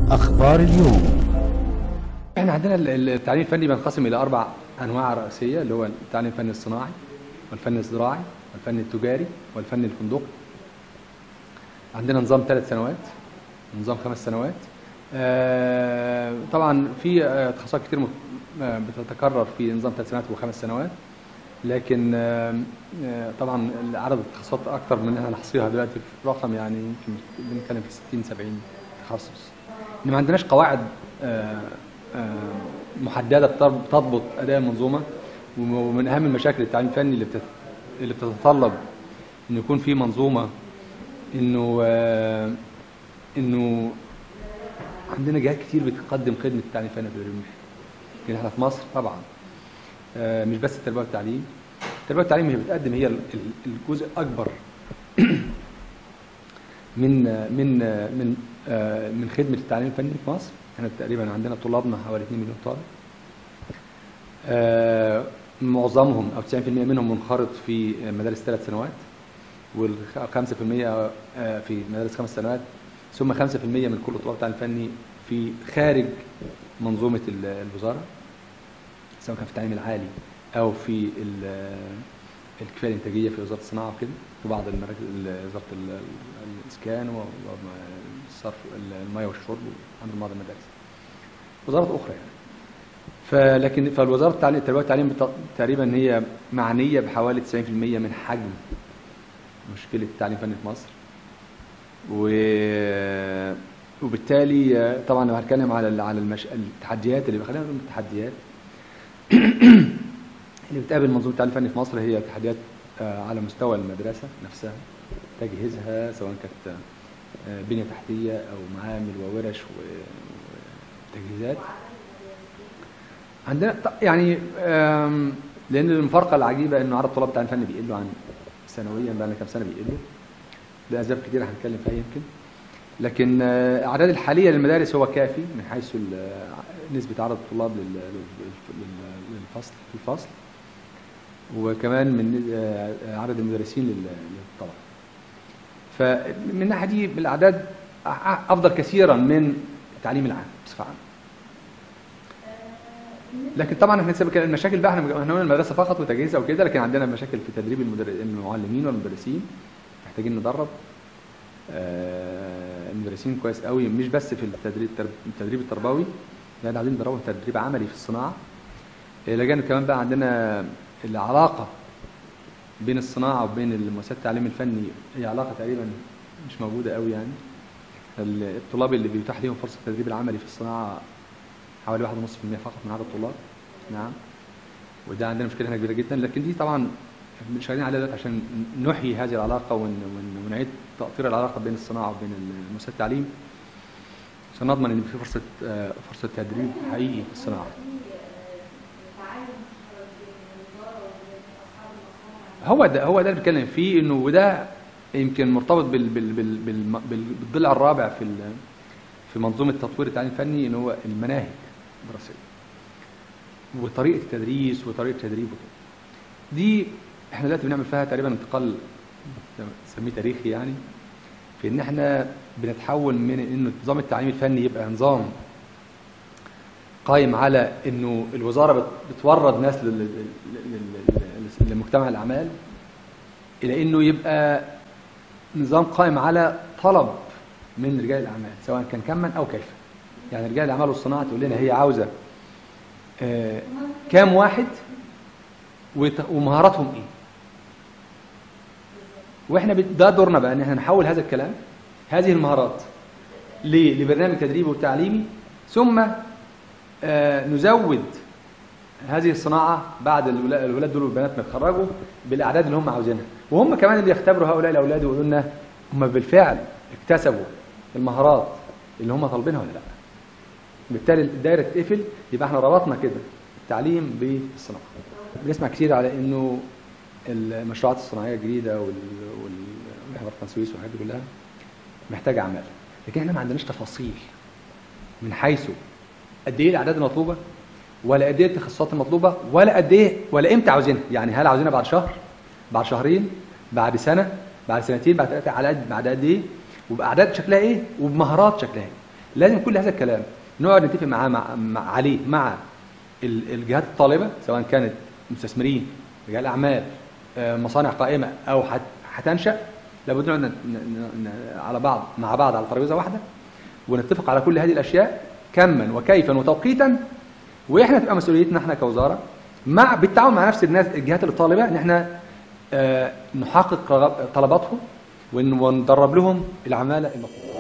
أخبار اليوم احنا عندنا ال- ال- التعليم الفني بينقسم الى اربع انواع رئيسيه اللي هو التعليم الفني الصناعي والفن الزراعي والفن التجاري والفن الفندقي عندنا نظام ثلاث سنوات نظام خمس سنوات آه، طبعا في آه، تخصصات كتير مت- آه، بتتكرر في نظام ثلاث سنوات وخمس سنوات لكن آه، آه، طبعا عدد التخصصات اكثر من ان احنا نحصيها دلوقتي في رقم يعني يمكن بنتكلم في 60 70 تخصص ان ما عندناش قواعد آه، آه، محدده بتر- تضبط اداء المنظومه وم- ومن اهم المشاكل التعليم الفني اللي بتت... اللي بتتطلب ان يكون في منظومه انه آه، انه عندنا جهات كتير بتقدم خدمه التعليم الفني في الرمح لكن احنا في مصر طبعا آه، مش بس التربيه والتعليم التربيه والتعليم هي بتقدم هي ال- ال- الجزء الاكبر من من من آه، من خدمه التعليم الفني في مصر احنا تقريبا عندنا طلابنا حوالي 2 مليون طالب آه، معظمهم او 90% منهم منخرط في مدارس ثلاث سنوات وال5% في مدارس خمس سنوات ثم 5% من كل طلاب التعليم الفني في خارج منظومه ال- الوزاره سواء كان في التعليم العالي او في ال- الكفايه الانتاجيه في وزاره الصناعه وكده في بعض المراكز ال- وزاره ال- ال- الاسكان والصرف المياه والشرب عند بعض المدارس وزارات اخرى يعني فلكن فالوزاره التعليم التربيه والتعليم بت- تقريبا هي معنيه بحوالي 90% من حجم مشكله التعليم الفني في مصر و وبالتالي آه، طبعا لو هنتكلم على ال- على المش... التحديات اللي خلينا نقول التحديات اللي بتقابل منظومه التعليم الفني في مصر هي تحديات آه، على مستوى المدرسه نفسها تجهيزها سواء كانت آه، بنيه تحتيه او معامل وورش و- وتجهيزات عندنا ط- يعني آم، لان المفارقه العجيبه انه عدد طلاب التعليم الفني بيقلوا عن سنويا بقى لنا كام سنه بيقلوا لاسباب كتيره هنتكلم فيها يمكن لكن آه، الاعداد الحاليه للمدارس هو كافي من حيث ال- نسبه عدد الطلاب لل- لل- لل- للفصل في الفصل وكمان من آه، عدد المدرسين لل- للطلبه فمن الناحيه دي بالاعداد أ- أ- افضل كثيرا من التعليم العام بصفه عامه لكن طبعا احنا سيبك المشاكل بقى احنا احنا قلنا المدرسه فقط وتجهيزها وكده لكن عندنا مشاكل في تدريب المدر... المعلمين والمدرسين محتاجين ندرب آه، المدرسين كويس قوي مش بس في التدريب التدريب التربوي لا عايزين ندربهم تدريب عملي في الصناعه الى جانب كمان بقى عندنا العلاقه بين الصناعه وبين مؤسسات التعليم الفني هي علاقه تقريبا مش موجوده قوي يعني الطلاب اللي بيتاح لهم فرصه التدريب العملي في الصناعه حوالي 1.5% فقط من عدد الطلاب نعم وده عندنا مشكله هنا كبيره جدا لكن دي طبعا مش شغالين عليها دلوقتي عشان نحيي هذه العلاقه ون... ون... ونعيد تاطير العلاقه بين الصناعه وبين مؤسسات التعليم عشان نضمن ان في فرصه آه، فرصه تدريب حقيقي في الصناعه هو ده هو ده اللي بنتكلم فيه انه وده يمكن مرتبط بال بال بال بال بال بالضلع الرابع في ال- في منظومه تطوير التعليم الفني ان هو المناهج الدراسيه وطريقه التدريس وطريقه التدريب وكده دي احنا دلوقتي بنعمل فيها تقريبا انتقال نسميه تاريخي يعني في ان احنا بنتحول من انه نظام التعليم الفني يبقى نظام قائم على انه الوزاره بت- بتورد ناس لل- لل- لل- لل- لمجتمع الاعمال الى انه يبقى نظام قائم على طلب من رجال الاعمال سواء كان كما او كيفا يعني رجال الاعمال والصناعه تقول لنا هي عاوزه آه، كام واحد وت- ومهاراتهم ايه واحنا بت- ده دورنا بقى ان احنا نحول هذا الكلام هذه المهارات ل- لبرنامج تدريبي وتعليمي ثم آه، نزود هذه الصناعه بعد الولا- الولاد دول والبنات ما يتخرجوا بالاعداد اللي هم عاوزينها وهم كمان اللي يختبروا هؤلاء الاولاد ويقولوا لنا هم بالفعل اكتسبوا المهارات اللي هم طالبينها ولا لا بالتالي الدايره تتقفل يبقى احنا ربطنا كده التعليم بالصناعه بنسمع كتير على انه المشروعات الصناعيه الجديده وال والمحور قناه السويس والحاجات دي كلها محتاجه عماله لكن احنا ما عندناش تفاصيل من حيث قد ايه الاعداد المطلوبه ولا قد ايه التخصصات المطلوبه ولا قد ايه ولا امتى عاوزينها يعني هل عاوزينها بعد شهر بعد شهرين بعد سنه بعد سنتين بعد ثلاثه على قد بعد قد ايه وباعداد شكلها ايه وبمهارات شكلها ايه لازم كل هذا الكلام نقعد نتفق معاه مع مع عليه مع ال- الجهات الطالبه سواء كانت مستثمرين رجال اعمال آه، مصانع قائمه او هت- هتنشا لابد نقعد ن- ن- ن- على بعض مع بعض على ترابيزه واحده ونتفق على كل هذه الاشياء كما وكيفا وتوقيتا واحنا تبقى مسؤوليتنا احنا كوزاره مع بالتعاون مع نفس الناس الجهات الطالبه ان احنا آه، نحقق رغب- طلباتهم ون- وندرب لهم العماله المطلوبه